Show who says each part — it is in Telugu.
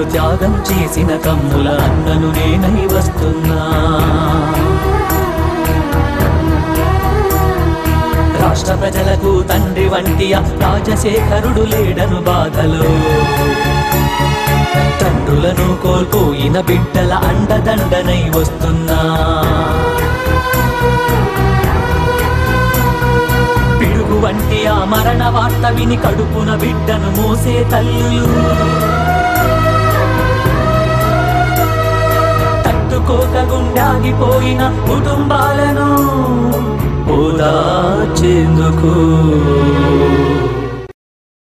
Speaker 1: కొరకు త్యాగం చేసిన కమ్ముల అన్నను నేనై వస్తున్నా రాష్ట్ర ప్రజలకు తండ్రి వంటి ఆ రాజశేఖరుడు లేడను బాధలో తండ్రులను కోల్పోయిన బిడ్డల అండదండనై వస్తున్నా పిడుగు వంటి ఆ మరణ వార్త విని కడుపున బిడ్డను మోసే తల్లులు తట్టుకోక గుండాగిపోయిన కుటుంబాలను ఓదార్చేందుకు